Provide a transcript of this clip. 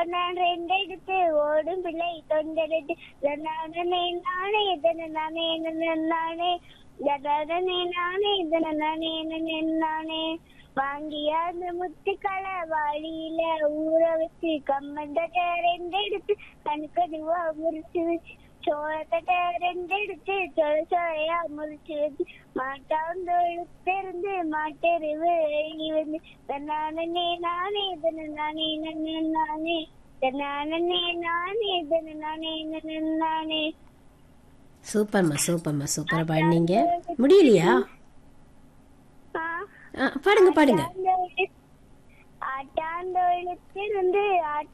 நான் ரெண்டெடுத்து ஓடும் பிள்ளை தொண்டெடுத்து நானே நானே இதன நானே என்ன நானே நானே நானே இதன நானே என்ன நானே வாங்கிய அந்த முத்துக்களை வாளியில ஊற வச்சு கம்மந்தட்ட ரெண்டெடுத்து கணுக்கடுவா முறிச்சு வச்சு சோளத்தட்ட ரெண்டெடுத்து சொல சொலையா முறிச்சு வச்சு மாட்டாந்தொழுத்திருந்து மாட்டெருவு எழுதி வந்து தன்னானே நானே இதன நானே நன்னே நானே தன்னானே நானே இதன நானே நன்னே நானே சூப்பர்மா சூப்பர்மா சூப்பரா பாடினீங்க முடியலையா ஆ ஆ, பாடுங்க பாடுங்க ஆட்டாந்தொழுத்திருந்து